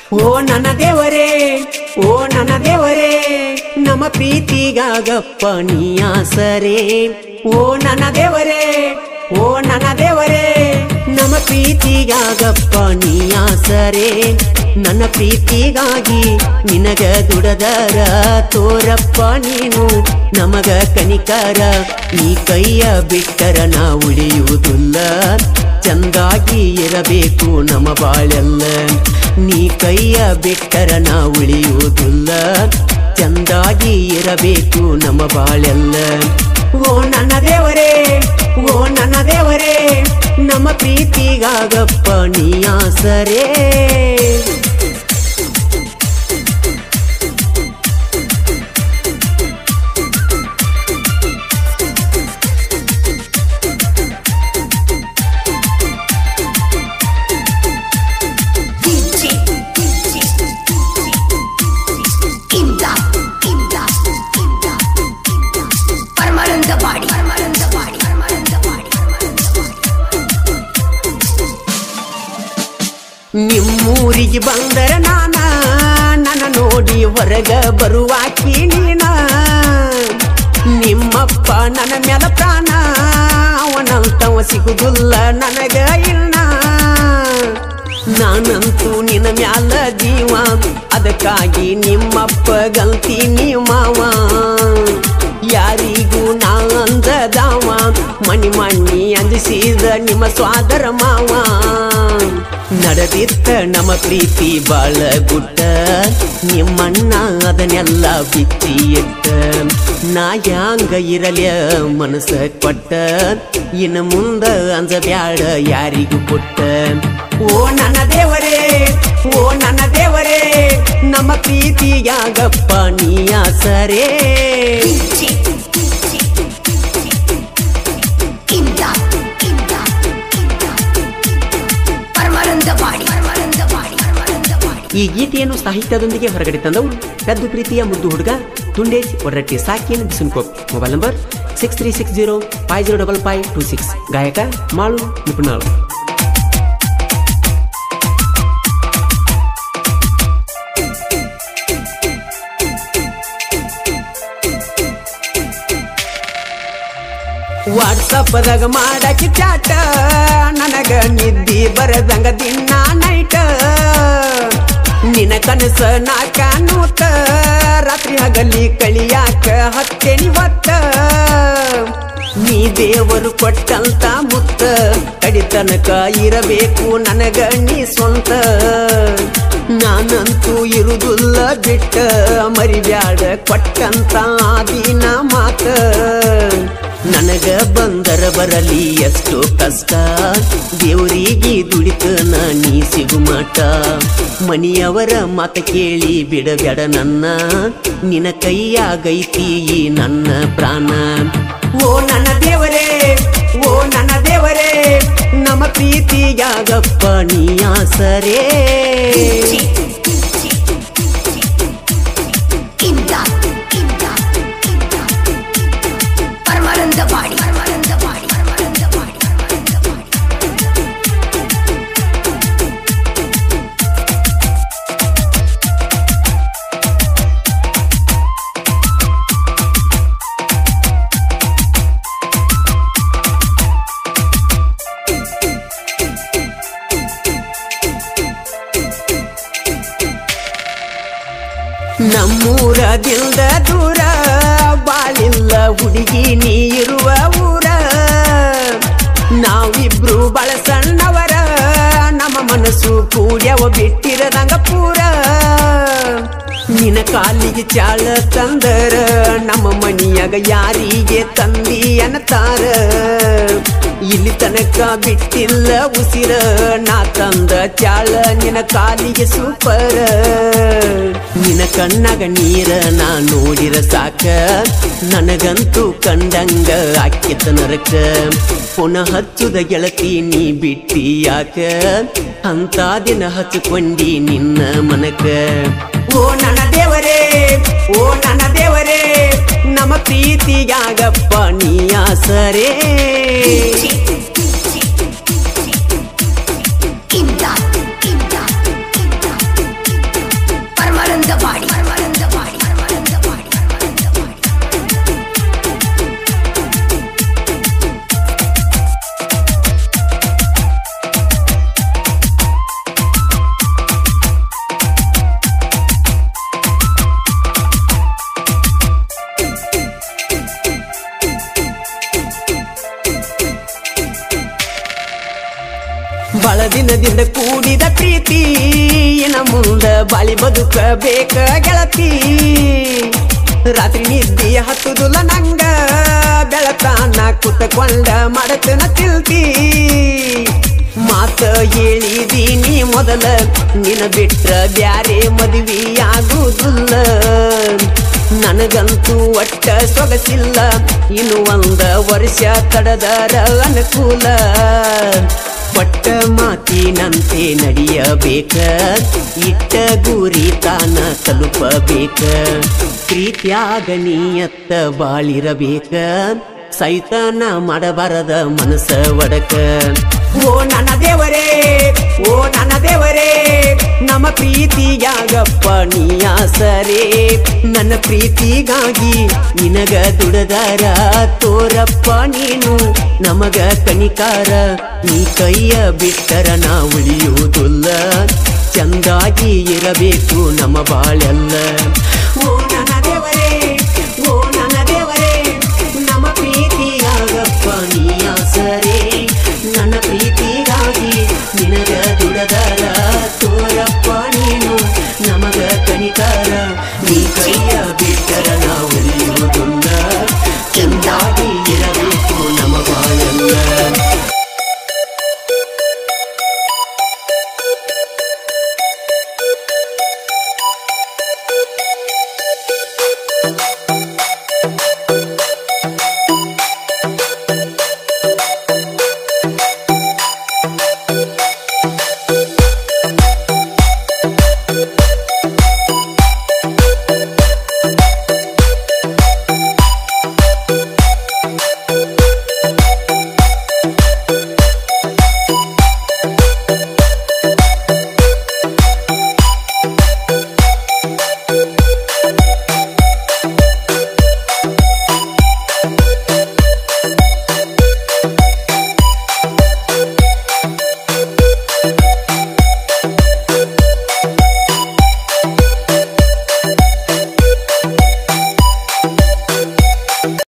ಓ ನನ್ನ ದೇವರೇ ಓ ನನ್ನ ದೇವರೇ ನಮ್ಮ ಪ್ರೀತಿಗಾಗಪ್ಪ ನೀ ಆಸರೆ ಓ ನನ್ನ ದೇವರೇ ಓ ನನ್ನ ದೇವರೇ ನಮ್ಮ ಪ್ರೀತಿಗಾಗಪ್ಪ ನೀ ಆಸರೆ ನನ್ನ ಪ್ರೀತಿಗಾಗಿ ನಿನಗ ದುಡದರ ತೋರಪ್ಪ ನೀನು ನಮಗ ಕನಿಕರ ನೀ ಕೈಯ ಬಿಟ್ಟರ ನಾ ಉಳಿಯುವುದಿಲ್ಲ ಚಂದಾಗಿ ಇರಬೇಕು ನಮ್ಮ ಬಾಳೆಲ್ಲ ನೀ ಕೈಯ ಬಿಟ್ಟರ ನಾ ಉಳಿಯುವುದಿಲ್ಲ ಚಂದಾಗಿ ಇರಬೇಕು ನಮ್ಮ ಬಾಳೆಲ್ಲ ಓ ನನ್ನ ದೇವರೇ ಓ ನನ್ನ ದೇವರೇ ನಮ್ಮ ಪ್ರೀತಿಗಾಗಪ್ಪ ನೀ ಆಸರೇ DJ, DJ, Imdad, Imdad, Imdad, Imdad. Paramanandawadi Paramanandawadi Paramanandawadi ನಿಮ್ಮೂರಿಗೆ ಬಂದರ ನಾನ ನನ್ನ ನೋಡಿ ಹೊರಗ ಬರುವಾಕಿ ನೀನ ನಿಮ್ಮಪ್ಪ ನನ್ನ ಮ್ಯಾಲ ಪ್ರಾಣ ಅವನಂತವ ಸಿಗುದಿಲ್ಲ ನನಗ ಇನ್ನ ನಾನಂತೂ ನಿನ್ನ ಮ್ಯಾಲ ಜೀವ ಅದಕ್ಕಾಗಿ ನಿಮ್ಮಪ್ಪ ಗಲ್ತೀನಿ ಮಾವ ಯಾರಿಗೂ ನಾ ಅಂದದಾವ ಮಣಿ ಮಣ್ಣಿ ಅಂಜಿಸಿದ ನಿಮ್ಮ ಸ್ವಾದರ ಮಾವ ನಡೆದಿತ್ತ ನಮ್ಮ ಪ್ರೀತಿ ಬಾಳ ಗುಟ್ಟ ನಿಮ್ಮಣ್ಣ ಅದನ್ನೆಲ್ಲ ಬಿಚ್ಚಿ ಇಟ್ಟ ನಾ ಯಾಂಗ ಇರಲ್ಯ ಮನಸ್ಸ ಕೊಟ್ಟ ಇನ್ನು ಮುಂದ ಅಂಜಬ್ಯಾಡ ಯಾರಿಗೂ ಕೊಟ್ಟ ಓ ನನ್ನ ದೇವರೇ ಓ ನನ್ನ ದೇವರೇ ನಮ್ಮ ಪ್ರೀತಿಯಾಗಪ್ಪ ನೀ ಆಸರೇ DJ, DJ, Imdad, Imdad, Imdad, Paramanandawadi Paramanandawadi Paramanandawadi ಈ ಗೀತೆಯನ್ನು ಸಾಹಿತ್ಯದೊಂದಿಗೆ ಹೊರಗಡೆ ತಂದವರು ಪೆದ್ದು ಪ್ರೀತಿಯ ಮುದ್ದು ಹುಡುಗ ತುಂಡೇಜ್ ಒಡ್ರಟ್ಟಿ ಸಾಕಿನ ಬಿಸುನ್ಕೋಪ್ mobile number six three six zero five zero double five two six ಗಾಯಕ ಮಾಳು ನಿಪುಣಾಳು ವಾಟ್ಸಪ್ದಾಗ ಮಾಡಕ್ಕೆ ಚಾಟ ನನಗ ನಿದ್ದಿ ಬರದಂಗ ದಿನ ನೈಟ ನಿನ ಕನಸ ನಾ ಕಾಣೂತ ರಾತ್ರಿ ಹಗಲಿ ಕಳಿಯಾಕ ಹತ್ತೇನಿ ಹೊತ್ತ ನೀ ದೇವರು ಕೊಟ್ಟಂತ ಮುತ್ತ ಕಡಿತನಕ ಇರಬೇಕು ನನಗ ನೀ ಸ್ವಂತ ನಾನಂತೂ ಇರುವುದಿಲ್ಲ ಬಿಟ್ಟ ಮರಿಬ್ಯಾಡ ಕೊಟ್ಟಂತ ಆದಿನ ಮಾತ ನನಗ ಬಂದರ ಬರಲಿ ಎಷ್ಟು ಕಷ್ಟ ದೇವರಿಗೆ ದುಡಿತನ ನೀ ಸಿಗುಮಟ ಮನಿಯವರ ಮಾತ ಕೇಳಿ ಬಿಡಬೇಡ ನನ್ನ ನಿನ ಕೈಯಾಗೈತಿ ಈ ನನ್ನ ಪ್ರಾಣ ಓ ನನ್ನ ದೇವರೇ ಓ ನನ್ನ ದೇವರೇ ನಮ್ಮ ಪ್ರೀತಿಯಾಗಪ್ಪ ನೀ ಆಸರೇ DJ, DJ, Imdad, Imdad, Imdad, Paramanandawadi Paramanandawadi Paramanandawadi Paramanandawadi ನಮ್ಮೂರ ದಿಲ್ದ ದೂರ ಬಾಳಿಲ್ಲ ಹುಡುಗಿ ನೀ ಇರುವ ಊರ ನಾವಿಬ್ರು ಬಳ ಸಣ್ಣವರ ನಮ್ಮ ಮನಸ್ಸು ಕೂಡ್ಯವ ಬಿಟ್ಟಿರದಂಗ ಪೂರ ನಿನ ಕಾಲಿಗೆ ಚಾಳ ತಂದರ ನಮ್ಮ ಮನಿಯಾಗ ಯಾರಿಗೆ ತಂದಿ ಅನ್ನತಾರ ಇಲ್ಲಿ ತನಕ ಬಿಟ್ಟಿಲ್ಲ ಉಸಿರ ನಾ ತಂದ ಚಾಳ ನಿನ ಕಾಲಿಗೆ ಸೂಪರ ನಿನ ಕಣ್ಣಾಗ ನೀರ ನಾ ನೋಡಿರ ಸಾಕ ನನಗಂತೂ ಕಂಡಂಗ ಆಕ್ಕಿತ ನರಕ ಪುನಃ ಹಚ್ಚುದ ಗೆಳತಿ ನೀ ಬಿಟ್ಟಿ ಯಾಕ ಅಂತ ದಿನ ಹಚ್ಚಿಕೊಂಡಿ ನಿನ್ನ ಮನಕ ಓ ನನ್ನ ದೇವರೇ ಓ ನನ್ನ ದೇವರೇ ನಮ್ಮ ಪ್ರೀತಿಯಾಗಪ್ಪ ನೀ ಆಸರೇ DJ, DJ, Imdad, Imdad, Imdad, ವರ್ಷದಿಂದ ಕೂಡಿದ ಪ್ರೀತಿ ಇನ್ನ ಮುಂದ ಬಾಳಿ ಬದುಕಬೇಕ ಗೆಳತಿ ರಾತ್ರಿ ನಿದ್ದೆ ಹತ್ತುದುಲ್ಲ ನಂಗ ಬೆಳತಾನ ಕುತ್ತಕೊಂಡ ಮಾಡತನ ತಿಳ್ತಿ ಮಾತ ಹೇಳಿದೀನಿ ಮೊದಲ ನಿನ ಬಿಟ್ರ ಬ್ಯಾರೆ ಮದುವೆಯಾಗುವುದಿಲ್ಲ ನನಗಂತೂ ಒಟ್ಟ ಸೊಗಸಿಲ್ಲ ಇನ್ನು ಒಂದ ವರ್ಷ ತಡದರ ಅನುಕೂಲ ಪಟ್ಟ ಮಾತಿನಂತೆ ನಡೆಯಬೇಕ ಇಟ್ಟ ಗುರಿ ತಾನ ತಲುಪಬೇಕ ಪ್ರೀತ್ಯಾಗ ನೀಯತ್ತ ಬಾಳಿರಬೇಕ ಸೈತನ ಮಾಡಬಾರದ ಮನಸ್ಸ ಒಡಕ ಓ ನನ್ನ ದೇವರೇ ಓ ನನ್ನ ದೇವರೇ ನಮ್ಮ ಪ್ರೀತಿಯಾಗಪ್ಪ ನೀಯಾಸರೇ ನನ್ನ ಪ್ರೀತಿಗಾಗಿ ನಿನಗ ದುಡದಾರ ತೋರಪ್ಪ ನೀನು ನಮಗ ಕನಿಕಾರ ನೀ ಕೈಯ ಬಿಟ್ಟರ ನಾ ಉಳಿಯುವುದಿಲ್ಲ ಚಂದಾಗಿ ಇರಬೇಕು ನಮ್ಮ ಬಾಳೆಲ್ಲ